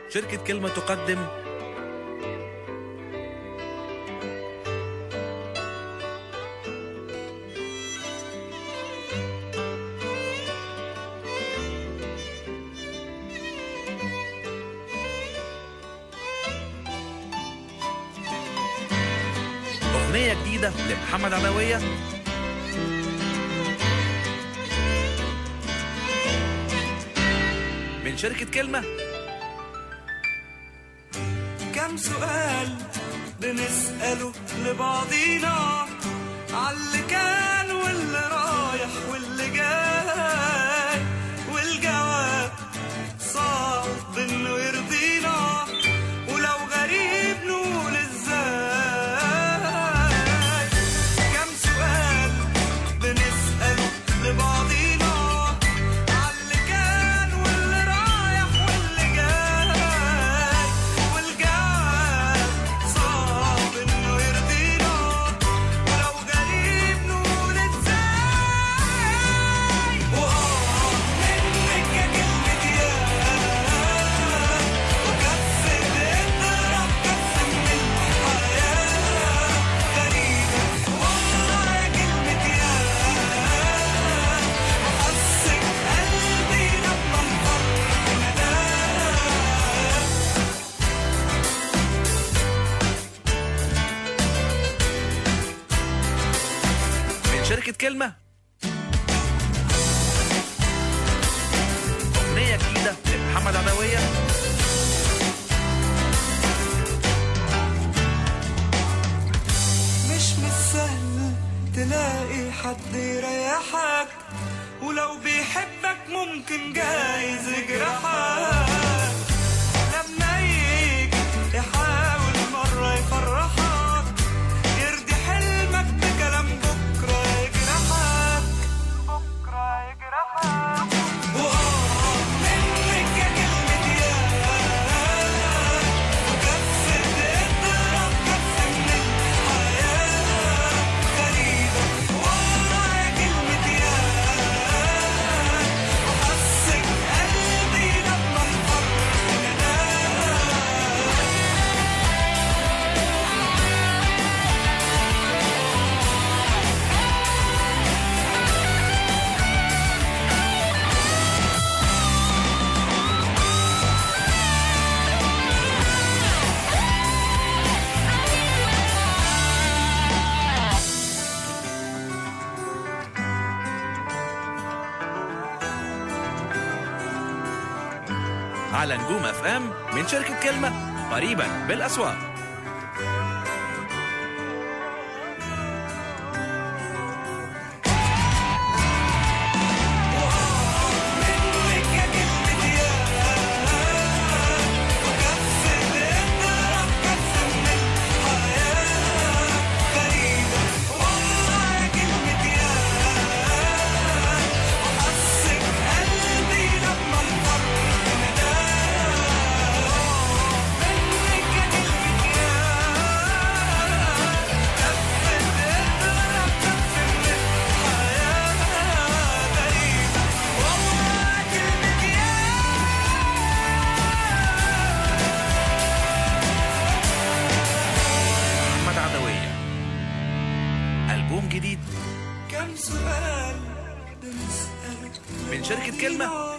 شركة كلمة تقدم أغنية جديدة لمحمد عدوية من شركة كلمة كم سؤال بنسأله لبعضينا عاللي كان واللي رايح واللي جاي والجواب صعب انه يرضينا ولو غريب نقول ازاي كم سؤال بنسأله لبعضينا عاللي كان واللي رايح واللي جاي والجواب صعب انه يرضينا ولو غريب نقول ازاي واه منك يا كلمة يا وكفت اضرب كف من الحياة غريبة والله يا كلمة يا حسك قلبي لما الفرق نداه من شركة كلمة أغنية جديدة لمحمد عدوية مش من السهل تلاقي حد يريحك ولو بيحبك ممكن جايز يجرحك لما يجي يحاول مرة يفرحك يرضي حلمك بكلام بكرة يجرحك بكرة يجرحك وآه منك يا كلمة يا وكف اضرب كف من الحياة غريبة والله يا كلمة يا وحسك قلبي لما الفرق نداه على نجوم اف ام من شركة كلمة قريبا بالأسواق منك يا كلمة يا وكف اضرب كف من الحياة غريبة والله يا كلمة يا وحسك قلبي لما الفرق نداه منك يا كلمة يا كف اضرب كف من الحياة غريبة والله كلمة يا محمد عدوية ألبوم جديد كم سؤال بنسألك من شركة كلمة